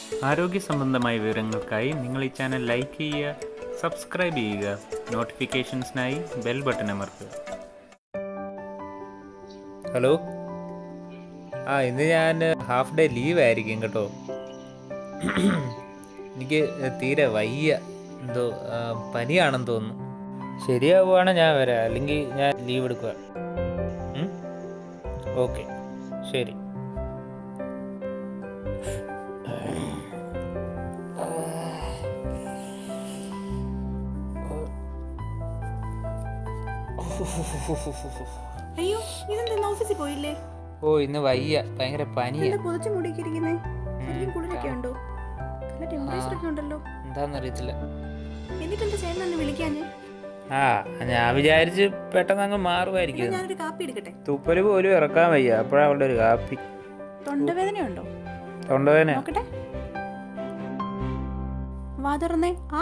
ആരോഗ്യ സംബന്ധമായ വിവരങ്ങൾക്കായി നിങ്ങൾ ഈ ചാനൽ ലൈക്ക് ചെയ്യുക സബ്സ്ക്രൈബ് ചെയ്യുക നോട്ടിഫിക്കേഷൻസിനായി ബെൽ ബട്ടൺ അമർത്തുക ഹലോ ആ ഇന്ന് ഞാൻ ഹാഫ് ഡേ ലീവ് ആയിരിക്കും കേട്ടോ എനിക്ക് തീരെ വയ്യ എന്തോ ആ, പനിയാണെന്ന് തോന്നുന്നു ശരിയാവുകയാണ് ഞാൻ വരാം അല്ലെങ്കിൽ ഞാൻ ലീവ് എടുക്കുക ഓക്കെ ശരി അയ്യോ ഇതെന്താ ഓഫീസിൽ പോയില്ലേ ഓ ഇന്ന് വയ്യ ഭയങ്കര പനിയാ എന്താ പുതച്ചു മുടിക്കിരിക്കുന്നേ ശരിക്കും കുളിരൊക്കെ ഉണ്ടോ നല്ല ടെമ്പറേച്ചർ ഒക്കെ ഉണ്ടല്ലോ എന്താന്നറിയത്തില്ല എന്നിട്ട് എന്താ ചേട്ടൻ എന്നെ വിളിക്കാഞ്ഞ് ആ ഞാൻ വിചാരിച്ച് പെട്ടെന്ന് അങ്ങ് മാറുമായിരിക്കും ഞാനൊരു കാപ്പി എടുക്കട്ടെ തുപ്പല് പോലും ഇറക്കാൻ വയ്യ അപ്പോഴാ അവളുടെ ഒരു കാപ്പി തൊണ്ടവേദന ഉണ്ടോ തൊണ്ടവേന നോക്കട്ടെ വാ തുറന്നേ ആ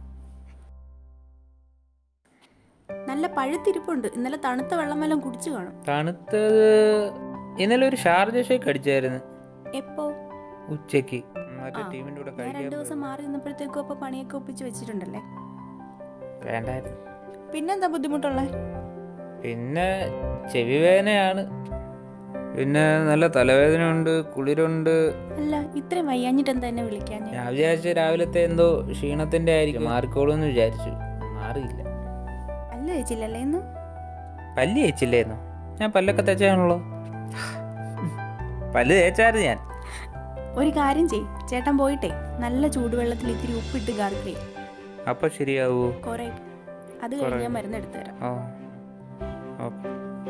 നല്ല പഴുത്തിരിപ്പുണ്ട് ഇന്നലെ തണുത്ത വെള്ളം വല്ലതും കുടിച്ചു കാണും തണുത്തത് ഇന്നലെ ഒരു ഷാർജ ഷേക്ക് അടിച്ചായിരുന്നു എപ്പോ ഉച്ചക്ക് മറ്റേ ആ, ടീമിന്റെ കൂടെ ഞാൻ കഴിക്കാൻ രണ്ടു ദിവസം മാറി നിന്നപ്പോഴത്തേക്കും അപ്പൊ പണിയൊക്കെ ഒപ്പിച്ച് വെച്ചിട്ടുണ്ടല്ലേ വേണ്ടായിരുന്നു പിന്നെന്താ ബുദ്ധിമുട്ടുള്ളേ പിന്നെ ചെവി വേദനയാണ് പിന്നെ നല്ല തലവേദനയുണ്ട് കുളിരുണ്ട് അല്ല ഇത്രയും വയ്യാഞ്ഞിട്ട് എന്താ എന്നെ വിളിക്കാഞ്ഞ് ഞാൻ വിചാരിച്ചു രാവിലത്തെ എന്തോ ക്ഷീണത്തിന്റെ ആയിരിക്കും മാറിക്കോളൂ എന്ന് വിചാരിച്ചു മാറിയില്ല അല്ല ചേച്ചില്ലല്ലേ ഇന്ന് പല്ല് തേച്ചില്ലായിരുന്നു ഞാൻ പല്ലൊക്കെ തേച്ചാണല്ലോ പല്ല് തേച്ചായിരുന്നു ഞാൻ ഒരു കാര്യം ചെയ് ചേട്ടൻ പോയിട്ടേ നല്ല ചൂടുവെള്ളത്തിൽ ഇത്തിരി ഉപ്പിട്ട് ഗാർഗിൾ ചെയ്യും അപ്പൊ ശരിയാവൂ കുറെ അത് കഴിഞ്ഞ് ഞാൻ മരുന്ന് എടുത്തു തരാം ഓ ഓക്കെ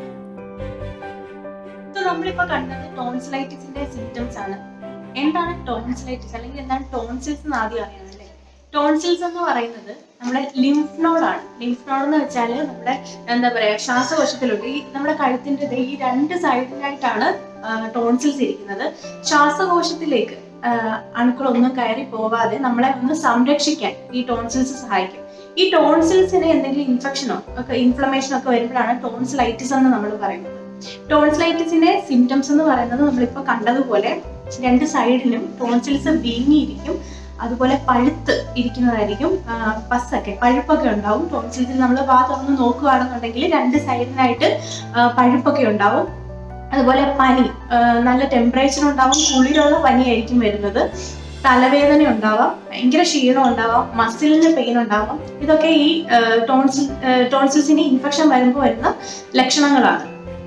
നമ്മളിപ്പോ കണ്ടത് ടോൺസിലൈറ്റിസിന്റെ സിംറ്റംസ് ആണ് എന്താണ് ടോൺസിലൈറ്റിസ് അല്ലെങ്കിൽ എന്താണ് ടോൺസിൽസ് എന്ന് ആദ്യം അറിയണം അല്ലേ ടോൺസിൽസ് എന്ന് പറയുന്നത് നമ്മുടെ ലിംഫ് നോഡാണ് ലിംഫ് നോഡ് എന്ന് വെച്ചാൽ നമ്മുടെ എന്താ പറയാ ശ്വാസകോശത്തിലുണ്ട് ഈ നമ്മുടെ കഴുത്തിന്റെ ദേ ഈ രണ്ട് സൈഡിലായിട്ടാണ് ടോൺസിൽസ് ഇരിക്കുന്നത് ശ്വാസകോശത്തിലേക്ക് ആ, അണുക്കളൊന്നും കയറി പോവാതെ നമ്മളെ ഒന്ന് സംരക്ഷിക്കാൻ ഈ ടോൺസിൽസ് സഹായിക്കും ഈ ടോൺസിൽസിന് എന്തെങ്കിലും ഇൻഫെക്ഷനോ ഒക്കെ ഇൻഫ്ലമേഷനോ ഒക്കെ വരുമ്പോഴാണ് ടോൺസിലൈറ്റിസ് എന്ന് നമ്മൾ പറയുന്നത് ടോൺസിലൈറ്റിസിന്റെ സിംറ്റംസ് എന്ന് പറയുന്നത് നമ്മളിപ്പോൾ കണ്ടതുപോലെ രണ്ട് സൈഡിലും ടോൺസിൽസ് വീങ്ങിയിരിക്കും അതുപോലെ പഴുത്ത് ഇരിക്കുന്നതായിരിക്കും ആ, പസ്സൊക്കെ പഴുപ്പൊക്കെ ഉണ്ടാവും ടോൺസിൽസിൽ നമ്മൾ വാ തുറന്ന് നോക്കുകയാണെന്നുണ്ടെങ്കിൽ രണ്ട് സൈഡിനായിട്ട് ആ, പഴുപ്പൊക്കെ ഉണ്ടാവും അതുപോലെ പനി ആ, നല്ല ടെമ്പറേച്ചർ ഉണ്ടാവും കുളിരുള്ള പനിയായിരിക്കും വരുന്നത് തലവേദന ഉണ്ടാവാം ഭയങ്കര ക്ഷീണം ഉണ്ടാവാം മസിലിന് പെയിൻ ഉണ്ടാവാം ഇതൊക്കെ ഈ ടോൺസിൽ ടോൺസിൽസിന് ഇൻഫെക്ഷൻ വരുമ്പോൾ വരുന്ന ലക്ഷണങ്ങളാണ്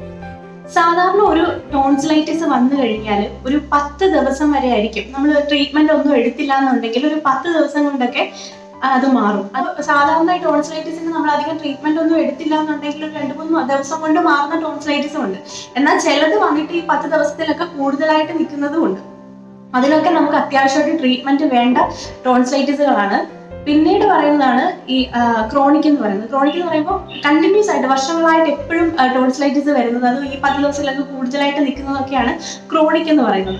സാധാരണ ഒരു ടോൺസിലൈറ്റിസ് വന്നു കഴിഞ്ഞാൽ ഒരു പത്ത് ദിവസം വരെ ആയിരിക്കും നമ്മൾ ട്രീറ്റ്മെന്റ് ഒന്നും എടുത്തില്ല എന്നുണ്ടെങ്കിൽ ഒരു പത്ത് ദിവസം കൊണ്ടൊക്കെ അത് മാറും അത് സാധാരണ ടോൺസിലൈറ്റിസിന് നമ്മൾ അധികം ട്രീറ്റ്മെന്റ് ഒന്നും എടുത്തില്ല എന്നുണ്ടെങ്കിൽ ഒരു രണ്ട് മൂന്ന് ദിവസം കൊണ്ട് മാറുന്ന ടോൺസിലൈറ്റിസും ഉണ്ട് എന്നാൽ ചിലത് വന്നിട്ട് ഈ പത്ത് ദിവസത്തിലൊക്കെ കൂടുതലായിട്ട് നിൽക്കുന്നതും ഉണ്ട് അതിനൊക്കെ നമുക്ക് അത്യാവശ്യമായിട്ട് ട്രീറ്റ്മെന്റ് വേണ്ട ടോൺസിലൈറ്റിസുകളാണ് പിന്നീട് പറയുന്നതാണ് ഈ ക്രോണിക് എന്ന് പറയുന്നത് ക്രോണിക് എന്ന് പറയുമ്പോൾ കണ്ടിന്യൂസ് ആയിട്ട് വർഷങ്ങളായിട്ട് എപ്പോഴും ടോൺസിലൈറ്റിസ് വരുന്നത് അതും ഈ പത്ത് ദിവസത്തിലൊക്കെ കൂടുതലായിട്ട് നിൽക്കുന്നതൊക്കെയാണ് ക്രോണിക് എന്ന് പറയുന്നത്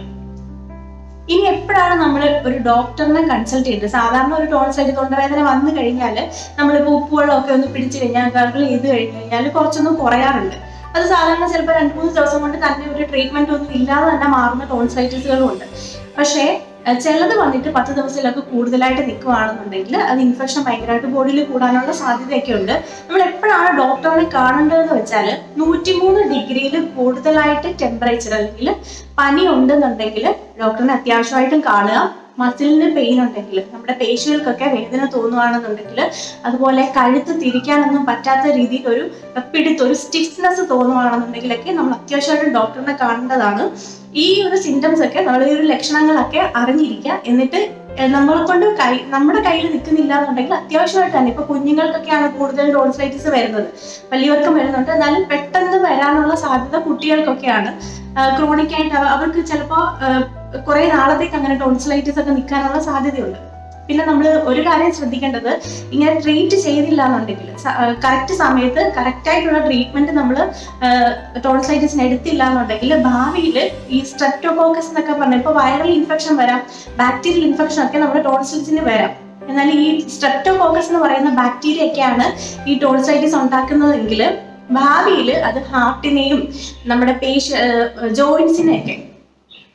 ഇനി എപ്പോഴാണ് നമ്മൾ ഒരു ഡോക്ടറിനെ കൺസൾട്ട് ചെയ്യേണ്ടത് സാധാരണ ഒരു ടോൺസിലൈറ്റ് തൊണ്ടവേദന വന്നു കഴിഞ്ഞാൽ നമ്മളിപ്പോൾ ഉപ്പുവെള്ളമൊക്കെ ഒന്ന് പിടിച്ചു കഴിഞ്ഞാൽ ഗർഗിൾ ചെയ്ത് കഴിഞ്ഞ് കഴിഞ്ഞാൽ കുറച്ചൊന്നും കുറയാറുണ്ട് അത് സാധാരണ ചിലപ്പോൾ രണ്ട് മൂന്ന് ദിവസം കൊണ്ട് തന്നെ ഒരു ട്രീറ്റ്മെന്റ് ഒന്നും ഇല്ലാതെ തന്നെ മാറുന്ന ടോൺസിലൈറ്റിസുകളും ഉണ്ട് പക്ഷേ അഹ് ചിലത് വന്നിട്ട് പത്ത് ദിവസത്തിലൊക്കെ കൂടുതലായിട്ട് നിൽക്കുകയാണെന്നുണ്ടെങ്കിൽ അത് ഇൻഫെക്ഷൻ ഭയങ്കരമായിട്ട് ബോഡിയിൽ കൂടാനുള്ള സാധ്യതയൊക്കെ ഉണ്ട് നമ്മൾ എപ്പോഴാണ് ഡോക്ടറിനെ കാണേണ്ടതെന്ന് വെച്ചാൽ നൂറ്റിമൂന്ന് ഡിഗ്രിയിൽ കൂടുതലായിട്ട് ടെമ്പറേച്ചർ അല്ലെങ്കിൽ പനി ഉണ്ടെന്നുണ്ടെങ്കിൽ ഡോക്ടറിനെ അത്യാവശ്യമായിട്ടും കാണുക മസിലിന് പെയിൻ ഉണ്ടെങ്കിൽ നമ്മുടെ പേശികൾക്കൊക്കെ വേദന തോന്നുകയാണെന്നുണ്ടെങ്കിൽ അതുപോലെ കഴുത്ത് തിരിക്കാനൊന്നും പറ്റാത്ത രീതിയിൽ ഒരു പിടുത്ത് ഒരു സ്റ്റിഫ്നെസ് തോന്നുകയാണെന്നുണ്ടെങ്കിലൊക്കെ നമ്മൾ അത്യാവശ്യമായിട്ടും ഡോക്ടറിനെ കാണേണ്ടതാണ് ഈ ഒരു സിംറ്റംസ് ഒക്കെ നമ്മൾ ഈ ഒരു ലക്ഷണങ്ങളൊക്കെ അറിഞ്ഞിരിക്കുക എന്നിട്ട് ഏഹ് നമ്മളെ കൊണ്ട് കൈ നമ്മുടെ കയ്യിൽ നിൽക്കുന്നില്ല എന്നുണ്ടെങ്കിൽ അത്യാവശ്യമായിട്ട് തന്നെ ഇപ്പൊ കുഞ്ഞുങ്ങൾക്കൊക്കെയാണ് കൂടുതൽ ടോൺസിലൈറ്റിസ് വരുന്നത് വലിയവർക്കും വരുന്നുണ്ട് എന്നാലും പെട്ടെന്ന് വരാനുള്ള സാധ്യത കുട്ടികൾക്കൊക്കെയാണ് ക്രോണിക് ആയിട്ട് അവ- അവർക്ക് ചിലപ്പോൾ കുറെ നാളത്തേക്ക് അങ്ങനെ ടോൺസിലൈറ്റിസ് ഒക്കെ നിൽക്കാനുള്ള സാധ്യതയുണ്ട് പിന്നെ നമ്മൾ ഒരു കാര്യം ശ്രദ്ധിക്കേണ്ടത് ഇങ്ങനെ ട്രീറ്റ് ചെയ്തില്ല എന്നുണ്ടെങ്കിൽ കറക്റ്റ് സമയത്ത് കറക്റ്റ് ആയിട്ടുള്ള ട്രീറ്റ്മെന്റ് നമ്മൾ ടോൺസൈറ്റിസിന് എടുത്തില്ല എന്നുണ്ടെങ്കിൽ ഭാവിയിൽ ഈ സ്ട്രെപ്റ്റോകോക്കസ് എന്നൊക്കെ പറഞ്ഞ ഇപ്പോൾ വൈറൽ ഇൻഫെക്ഷൻ വരാം ബാക്ടീരിയൽ ഇൻഫെക്ഷൻ ഒക്കെ നമ്മുടെ ടോൺസിൽസിന് വരാം എന്നാൽ ഈ സ്ട്രെപ്റ്റോകോക്കസ് എന്ന് പറയുന്ന ബാക്ടീരിയ ഒക്കെയാണ് ഈ ടോൺസൈറ്റിസ് ഉണ്ടാക്കുന്നതെങ്കിൽ ഭാവിയിൽ അത് ഹാർട്ടിനെയും നമ്മുടെ പേശ ജോയിൻസിനെയൊക്കെ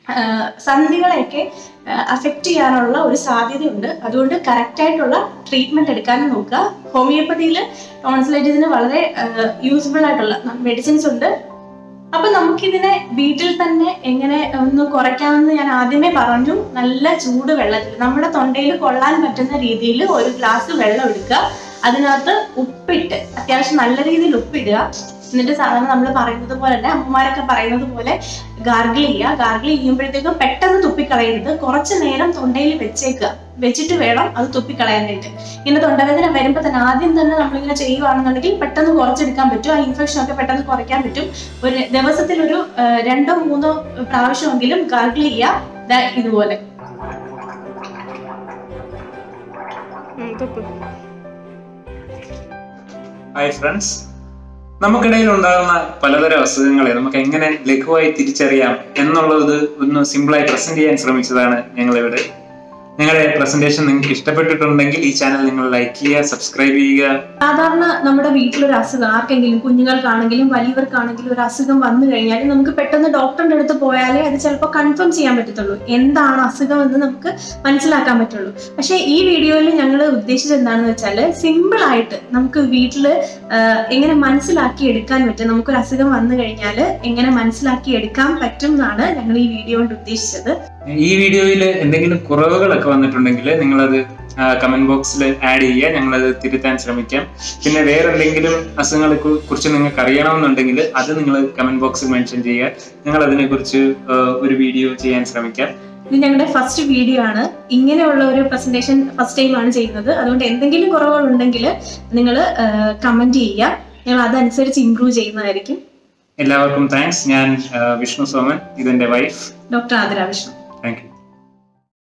ആഹ് സന്ധികളെയൊക്കെ അഫക്റ്റ് ചെയ്യാനുള്ള ഒരു സാധ്യതയുണ്ട് അതുകൊണ്ട് കറക്റ്റ് ആയിട്ടുള്ള ട്രീറ്റ്മെന്റ് എടുക്കാനും നോക്കുക ഹോമിയോപ്പതിയിൽ ടോൺസിലൈറ്റിസിന് വളരെ യൂസ്ഫുൾ ആയിട്ടുള്ള മെഡിസിൻസ് ഉണ്ട് അപ്പൊ നമുക്കിതിനെ വീട്ടിൽ തന്നെ എങ്ങനെ ഒന്ന് കുറയ്ക്കാമെന്ന് ഞാൻ ആദ്യമേ പറഞ്ഞു നല്ല ചൂട് വെള്ളത്തിൽ നമ്മുടെ തൊണ്ടയിൽ കൊള്ളാൻ പറ്റുന്ന രീതിയിൽ ഒരു ഗ്ലാസ് വെള്ളം എടുക്കുക അതിനകത്ത് ഉപ്പിട്ട് അത്യാവശ്യം നല്ല രീതിയിൽ ഉപ്പിടുക എന്നിട്ട് സാധാരണ നമ്മൾ പറയുന്നത് പോലെ തന്നെ അമ്മമാരൊക്കെ പറയുന്നത് പോലെ ഗാർഗിൾ ചെയ്യുക ഗാർഗിൾ ചെയ്യുമ്പോഴത്തേക്കും പെട്ടെന്ന് തുപ്പിക്കളയരുത് കുറച്ച് നേരം തൊണ്ടയിൽ വെച്ചേക്കുക വെച്ചിട്ട് വേണം അത് തുപ്പിക്കളയാനായിട്ട് ഇങ്ങനെ തൊണ്ടവേദന വരുമ്പോൾ തന്നെ ആദ്യം തന്നെ നമ്മളിങ്ങനെ ചെയ്യുവാണെന്നുണ്ടെങ്കിൽ പെട്ടെന്ന് കുറച്ചെടുക്കാൻ പറ്റും ആ ഇൻഫെക്ഷൻ ഒക്കെ പെട്ടെന്ന് കുറയ്ക്കാൻ പറ്റും ഒരു ദിവസത്തിൽ ഒരു ആ, രണ്ടോ മൂന്നോ പ്രാവശ്യമെങ്കിലും ഗാർഗിൾ ചെയ്യുക ദാ ഇതുപോലെ ഹായ് ഫ്രണ്ട്സ് നമുക്കിടയിൽ ഉണ്ടാകുന്ന പലതരം അസുഖങ്ങളെ നമുക്ക് എങ്ങനെ ലഘുവായി തിരിച്ചറിയാം എന്നുള്ളത് ഒന്ന് സിമ്പിളായി പ്രസന്റ് ചെയ്യാൻ ശ്രമിച്ചതാണ് ഞങ്ങളിവിടെ ഞങ്ങളുടെ പ്രസന്റേഷൻ നിങ്ങൾക്ക് ഇഷ്ടപ്പെട്ടിട്ടുണ്ടെങ്കിൽ ഈ ചാനൽ നിങ്ങൾ ലൈക്ക് ചെയ്യുക സബ്സ്ക്രൈബ് ചെയ്യുക സാധാരണ നമ്മുടെ വീട്ടിലൊരു അസുഖം ആർക്കെങ്കിലും കുഞ്ഞുങ്ങൾക്കാണെങ്കിലും വലിയവർക്കാണെങ്കിലും ഒരു അസുഖം വന്നു കഴിഞ്ഞാൽ നമുക്ക് പെട്ടെന്ന് ഡോക്ടറിന്റെ അടുത്ത് പോയാലേ അത് ചിലപ്പോൾ കൺഫേം ചെയ്യാൻ പറ്റത്തുള്ളൂ എന്താണ് അസുഖം എന്ന് നമുക്ക് മനസ്സിലാക്കാൻ പറ്റുള്ളൂ പക്ഷേ ഈ വീഡിയോയിൽ ഞങ്ങൾ ഉദ്ദേശിച്ചത് എന്താണെന്ന് വെച്ചാൽ സിമ്പിൾ ആയിട്ട് നമുക്ക് വീട്ടിൽ എങ്ങനെ മനസ്സിലാക്കി എടുക്കാൻ പറ്റും നമുക്കൊരു അസുഖം വന്നു കഴിഞ്ഞാൽ എങ്ങനെ മനസ്സിലാക്കി എടുക്കാൻ പറ്റും എന്നാണ് ഞങ്ങൾ ഈ വീഡിയോ കൊണ്ട് ഉദ്ദേശിച്ചത് ഈ വീഡിയോയിൽ എന്തെങ്കിലും കുറവുകളൊക്കെ വന്നിട്ടുണ്ടെങ്കിൽ നിങ്ങളത് കമന്റ് ബോക്സിൽ ആഡ് ചെയ്യുക ഞങ്ങളത് തിരുത്താൻ ശ്രമിക്കാം പിന്നെ വേറെ എന്തെങ്കിലും അസുഖങ്ങളെ കു- കുറിച്ച് നിങ്ങൾക്ക് അറിയണമെന്നുണ്ടെങ്കിൽ അത് നിങ്ങൾ കമന്റ് ബോക്സിൽ മെൻഷൻ ചെയ്യുക ഞങ്ങൾ അതിനെക്കുറിച്ച് ആ, ഒരു വീഡിയോ ചെയ്യാൻ ശ്രമിക്കാം ഇത് ഞങ്ങളുടെ ഫസ്റ്റ് വീഡിയോ ആണ് ഇങ്ങനെയുള്ള ഒരു പ്രസന്റേഷൻ ഫസ്റ്റ് ടൈം ആണ് ചെയ്യുന്നത് അതുകൊണ്ട് എന്തെങ്കിലും കുറവുകൾ ഉണ്ടെങ്കിൽ നിങ്ങൾ കമന്റ് ചെയ്യുക ഞങ്ങൾ അതനുസരിച്ച് ഇംപ്രൂവ് ചെയ്യുന്നതായിരിക്കും എല്ലാവർക്കും താങ്ക്സ് ഞാൻ ആ, വിഷ്ണു സോമൻ ഇതെന്റെ വൈഫ് ഡോക്ടർ ആതിര വിഷ്ണു